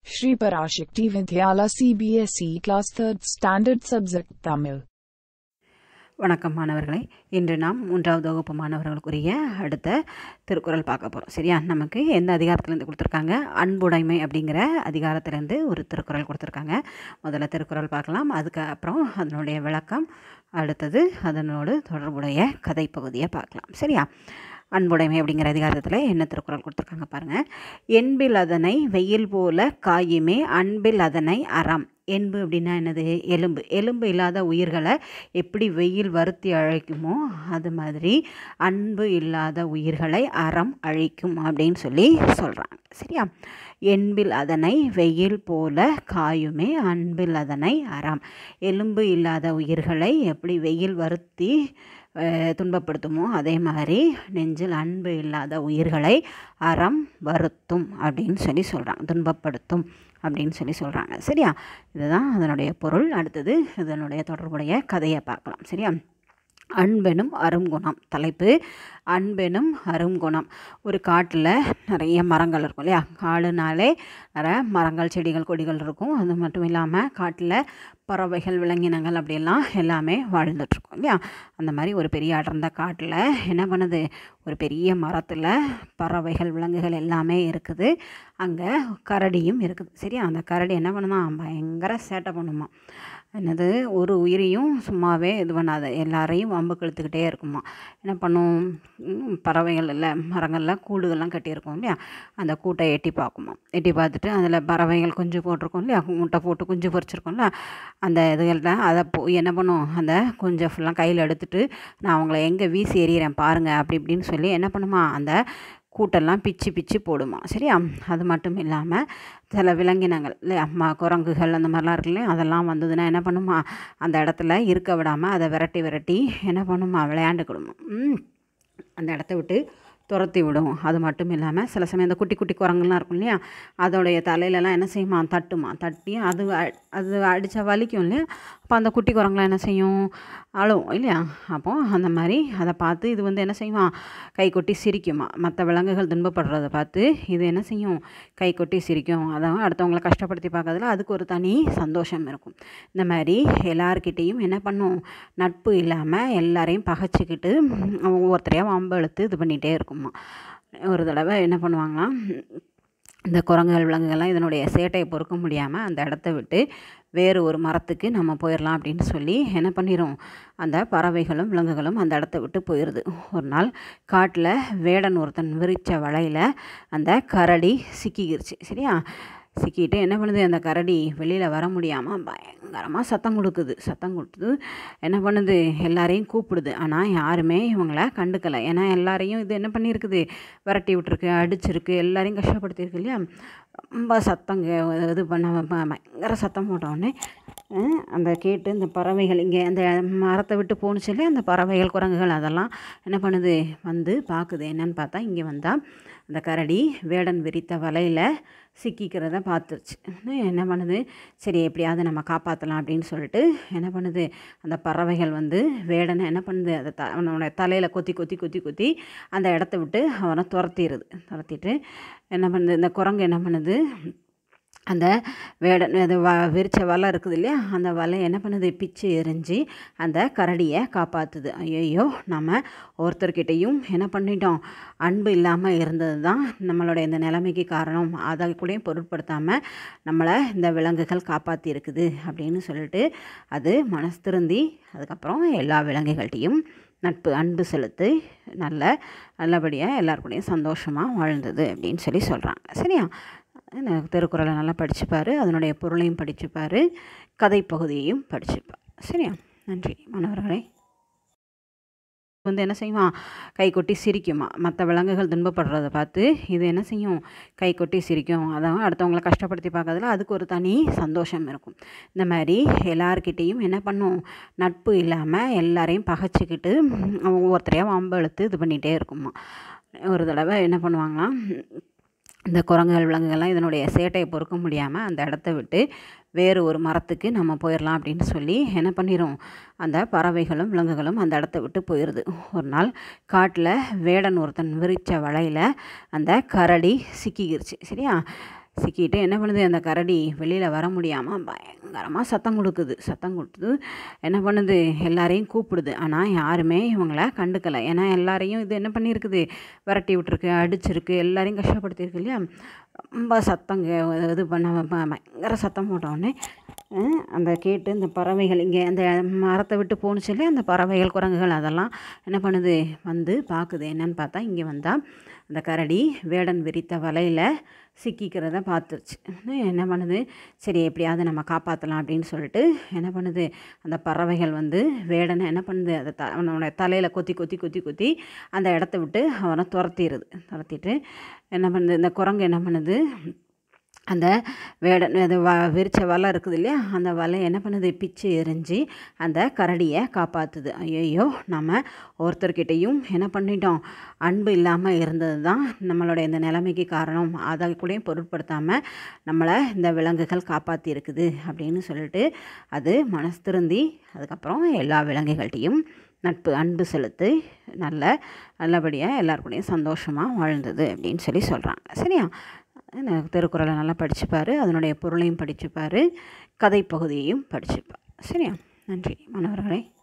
Shri Parashakti Vidyala CBSE Class 3rd Standard Subject Tamil வணக்கம் மாணவர்களே இன்று நாம் மூன்றாவது வகுப்பு மாணவர்களுக்குரிய அடுத்த திருக்குறள் பார்க்க போகிறோம் சரியா நமக்கு எந்த அதிகாரத்துலேருந்து கொடுத்துருக்காங்க அன்புடைமை அப்படிங்கிற அதிகாரத்துலேருந்து ஒரு திருக்குறள் கொடுத்துருக்காங்க முதல்ல திருக்குறள் பார்க்கலாம் அதுக்கு அப்புறம் அதனுடைய விளக்கம் அடுத்தது அதனோடு தொடர்புடைய கதை பகுதியை பார்க்கலாம் சரியா அன்புடைமை அப்படிங்கிற அதிகாரத்தில் என்ன திருக்குறள் கொடுத்துருக்காங்க பாருங்கள் என்பில் அதனை வெயில் போல காயுமே அன்பில் அதனை அறம் என்பு அப்படின்னா என்னது எலும்பு எலும்பு இல்லாத உயிர்களை எப்படி வெயில் வருத்தி அழைக்குமோ அது மாதிரி அன்பு இல்லாத உயிர்களை அறம் அழிக்கும் அப்படின்னு சொல்லி சொல்கிறாங்க சரியா என்பில் அதனை வெயில் போல காயுமே அன்பில் அதனை அறம் எலும்பு இல்லாத உயிர்களை எப்படி வெயில் வருத்தி அஹ், துன்பப்படுத்துமோ அதே மாதிரி நெஞ்சில் அன்பு இல்லாத உயிர்களை அறம் வருத்தும் அப்படின்னு சொல்லி சொல்கிறாங்க துன்பப்படுத்தும் அப்படின்னு சொல்லி சொல்கிறாங்க சரியா இதுதான் அதனுடைய பொருள் அடுத்தது இதனுடைய தொடர்புடைய கதையை பார்க்கலாம் சரியா அன்பெனும் அருங்குணம் தலைப்பு அன்பெனும் அருங்குணம் ஒரு காட்டில் நிறைய மரங்கள் இருக்கும் இல்லையா காடுனாலே நிறைய மரங்கள் செடிகள் கொடிகள் இருக்கும் அது மட்டும் இல்லாமல் காட்டில் பறவைகள் விலங்கினங்கள் அப்படியெல்லாம் எல்லாமே வாழ்ந்துட்டுருக்கும் இல்லையா அந்த மாதிரி ஒரு பெரிய அடர்ந்த காட்டில் என்ன பண்ணுது ஒரு பெரிய மரத்தில் பறவைகள் விலங்குகள் எல்லாமே இருக்குது அங்கே கரடியும் இருக்குது சரியா அந்த கரடி என்ன பண்ணுதான் பயங்கர சேட்டை பண்ணுமா என்னது ஒரு உயிரையும் சும்மாவே இது பண்ணாத எல்லாரையும் வம்பு கழுத்துக்கிட்டே இருக்குமா என்ன பண்ணும் ம், பறவைகள் இல்லை மரங்களில் கூடுகள்லாம் கட்டியிருக்கோம் இல்லையா அந்த கூட்டை எட்டி பார்க்குமா எட்டி பார்த்துட்டு அதில் பறவைகள் குஞ்சு போட்டிருக்கோம் இல்லையா முட்டை போட்டு குஞ்சு பொரிச்சிருக்கோம்ல அந்த இதுகள்ட்ட அதை போய் என்ன பண்ணும் அந்த குஞ்சை ஃபுல்லாக கையில் எடுத்துட்டு நான் அவங்கள எங்கே வீசி எறிகிறேன் பாருங்கள் அப்படி இப்படின்னு சொல்லி என்ன பண்ணுமா அந்த கூட்டெல்லாம் பிச்சு பிச்சு போடுமா சரியா அது மட்டும் இல்லாமல் சில விலங்கினங்கள் இல்லையா ம குரங்குகள் அந்த மாதிரிலாம் இருக்கு இல்லையா அதெல்லாம் வந்ததுன்னா என்ன பண்ணுமா அந்த இடத்துல இருக்க விடாமல் அதை விரட்டி விரட்டி என்ன பண்ணுமா விளையாண்டுக்கிடுமா ம் அந்த இடத்த விட்டு துரத்தி விடும் அது மட்டும் இல்லாமல் சில சமயம் அந்த குட்டி குட்டி குரங்குலாம் இருக்கும் இல்லையா அதோடைய தலையிலலாம் என்ன செய்யுமா தட்டுமா தட்டி அது அ- அது அடித்தா வலிக்கும் இல்லையா அப்போ அந்த குட்டி குரங்குலாம் என்ன செய்யும் அழுவும் இல்லையா அப்போ அந்த மாதிரி அதை பார்த்து இது வந்து என்ன செய்யுமா கை கொட்டி சிரிக்குமா மற்ற விலங்குகள் துன்பப்படுறத பார்த்து இது என்ன செய்யும் கை கொட்டி சிரிக்கும் அதான் அடுத்தவங்களை கஷ்டப்படுத்தி பார்க்கறதுல அதுக்கு ஒரு தனி சந்தோஷம் இருக்கும் இந்த மாதிரி எல்லார்கிட்டேயும் என்ன பண்ணும் நட்பு இல்லாமல் எல்லாரையும் பகைச்சிக்கிட்டு ஒவ்வொருத்தரையாக வம்பு இழுத்து இது பண்ணிகிட்டே இருக்குமா ஒரு தடவை என்ன பண்ணுவாங்களாம் இந்த குரங்குகள் விலங்குகள்லாம் இதனுடைய சேட்டையை பொறுக்க முடியாமல் அந்த இடத்த விட்டு வேறு ஒரு மரத்துக்கு நம்ம போயிடலாம் அப்படின்னு சொல்லி என்ன பண்ணிடும் அந்த பறவைகளும் விலங்குகளும் அந்த இடத்த விட்டு போயிடுது ஒரு நாள் காட்டில் வேடன் ஒருத்தன் விரித்த வலையில் அந்த கரடி சிக்கிக்கிருச்சு சரியா சிக்கிட்டு என்ன பண்ணுது அந்த கரடி வெளியில் வர முடியாமல் பயங்கரமாக சத்தம் கொடுக்குது சத்தம் கொடுத்து என்ன பண்ணுது எல்லாரையும் கூப்பிடுது ஆனால் யாருமே இவங்கள கண்டுக்கலை ஏன்னா எல்லாரையும் இது என்ன பண்ணியிருக்குது விரட்டி விட்டுருக்கு அடிச்சிருக்கு எல்லாரையும் கஷ்டப்படுத்தியிருக்கு இல்லையா ரொம்ப சத்தம் கே- இது பண்ண ப- பயங்கர சத்தம் போட்டோடனே அஹ், அந்த கேட்டு இந்த பறவைகள் இங்கே அந்த மரத்தை விட்டு போணுச்சு இல்லையா அந்த பறவைகள் குரங்குகள் அதெல்லாம் என்ன பண்ணுது வந்து பார்க்குது என்னன்னு பார்த்தா இங்கே வந்தால் அந்த கரடி வேடன் விரித்த வலையில் சிக்கிக்கிறத பார்த்துருச்சு என்ன பண்ணுது சரி எப்படியாவது நம்ம காப்பாற்றலாம் அப்படின்னு சொல்லிட்டு என்ன பண்ணுது அந்த பறவைகள் வந்து வேடனை என்ன பண்ணுது அதை த அவனோட தலையில் கொத்தி கொத்தி கொத்தி கொத்தி அந்த இடத்த விட்டு அவனை துரத்திடுது துரத்திட்டு என்ன பண்ணுது இந்த குரங்கு என்ன பண்ணுது அந்த வேடன் அது வ விரிச்ச வலை இருக்குது இல்லையா அந்த வலை என்ன பண்ணுது பிச்சு எரிஞ்சு அந்த கரடியை காப்பாற்றுது ஐயோ நம்ம ஒருத்தர்கிட்டையும் என்ன பண்ணிட்டோம் அன்பு இல்லாமல் இருந்தது தான் நம்மளுடைய இந்த நிலைமைக்கு காரணம் அதை கூடயும் பொருட்படுத்தாமல் நம்மளை இந்த விலங்குகள் காப்பாற்றி இருக்குது அப்படின்னு சொல்லிட்டு அது மனசு திருந்தி அதுக்கப்புறம் எல்லா விலங்குகள்கிட்டையும் நட்பு அன்பு செலுத்தி நல்ல நல்லபடியாக எல்லாருக்கூடையும் சந்தோஷமாக வாழ்ந்தது அப்படின்னு சொல்லி சொல்கிறாங்க சரியா என்ன, திருக்குறளை நல்லா படிச்சுப்பார் அதனுடைய பொருளையும் படிச்சுப்பார் கதை பகுதியையும் படிச்சுப்பார் சரியா நன்றி மாணவர்களே வந்து என்ன செய்யுமா கை கொட்டி சிரிக்குமா மற்ற விலங்குகள் துன்பப்படுறத பார்த்து இது என்ன செய்யும் கை கொட்டி சிரிக்கும் அதான் அடுத்தவங்களை கஷ்டப்படுத்தி பார்க்கறதுல அதுக்கு ஒரு தனி சந்தோஷம் இருக்கும் இந்த மாதிரி எல்லார்கிட்டேயும் என்ன பண்ணும் நட்பு இல்லாமல் எல்லாரையும் பகைச்சிக்கிட்டு ஒவ்வொருத்தரையாக வம்பு இழுத்து இது பண்ணிகிட்டே இருக்குமா ஒரு தடவை என்ன பண்ணுவாங்களாம் இந்த குரங்குகள் விலங்குகள்லாம் இதனுடைய சேட்டையை பொறுக்க முடியாமல் அந்த இடத்த விட்டு வேறு ஒரு மரத்துக்கு நம்ம போயிடலாம் அப்படின்னு சொல்லி என்ன பண்ணிடும் அந்த பறவைகளும் விலங்குகளும் அந்த இடத்த விட்டு போயிடுது ஒரு நாள் காட்டில் வேடன் ஒருத்தன் விரித்த வலையில் அந்த கரடி சிக்கிக்கிருச்சு சரியா சிக்கிட்டு என்ன பண்ணுது அந்த கரடி வெளியில் வர முடியாமல் பயங்கரமாக சத்தம் கொடுக்குது சத்தம் கொடுத்து என்ன பண்ணுது எல்லாரையும் கூப்பிடுது ஆனால் யாருமே இவங்கள கண்டுக்கலை ஏன்னா எல்லாரையும் இது என்ன பண்ணியிருக்குது விரட்டி விட்டுருக்கு அடிச்சிருக்கு எல்லாரையும் கஷ்டப்படுத்தியிருக்கு இல்லையா ரொம்ப சத்தம் கே- இது பண்ண ப- பயங்கர சத்தம் போட்டோடனே அஹ், அந்த கேட்டு இந்த பறவைகள் இங்கே அந்த மரத்தை விட்டு போணுச்சு இல்லையா அந்த பறவைகள் குரங்குகள் அதெல்லாம் என்ன பண்ணுது வந்து பார்க்குது என்னன்னு பார்த்தா இங்கே வந்தால் அந்த கரடி வேடன் விரித்த வலையில் சிக்கிக்கிறத பார்த்துருச்சு உடனே என்ன பண்ணுது சரி எப்படியாவது நம்ம காப்பாற்றலாம் அப்படின்னு சொல்லிட்டு என்ன பண்ணுது அந்த பறவைகள் வந்து வேடனை என்ன பண்ணுது அதை த அவனோட தலையில் கொத்தி கொத்தி கொத்தி கொத்தி அந்த இடத்த விட்டு அவனை துரத்திடுது துரத்திட்டு என்ன பண்ணுது இந்த குரங்கு என்ன பண்ணுது அந்த வேடன் அது வ விரிச்ச வலை இருக்குது இல்லையா அந்த வலை என்ன பண்ணுது பிச்சு எரிஞ்சு அந்த கரடியை காப்பாற்றுது ஐயோ நம்ம ஒருத்தர்கிட்டையும் என்ன பண்ணிட்டோம் அன்பு இல்லாமல் இருந்தது தான் நம்மளுடைய இந்த நிலைமைக்கு காரணம் அதை கூடயும் பொருட்படுத்தாமல் நம்மளை இந்த விலங்குகள் காப்பாற்றி இருக்குது அப்படின்னு சொல்லிட்டு அது மனசு திருந்தி அதுக்கப்புறம் எல்லா விலங்குகள்கிட்டையும் நட்பு அன்பு செலுத்தி நல்ல நல்லபடியாக எல்லார் கூடயும் சந்தோஷமாக வாழ்ந்தது அப்படின்னு சொல்லி சொல்கிறாங்க சரியா என்ன, திருக்குறளை நல்லா படிச்சுப்பார் அதனுடைய பொருளையும் படிச்சுப்பார் கதை பகுதியையும் படிச்சுப்பார் சரியா நன்றி மாணவர்களே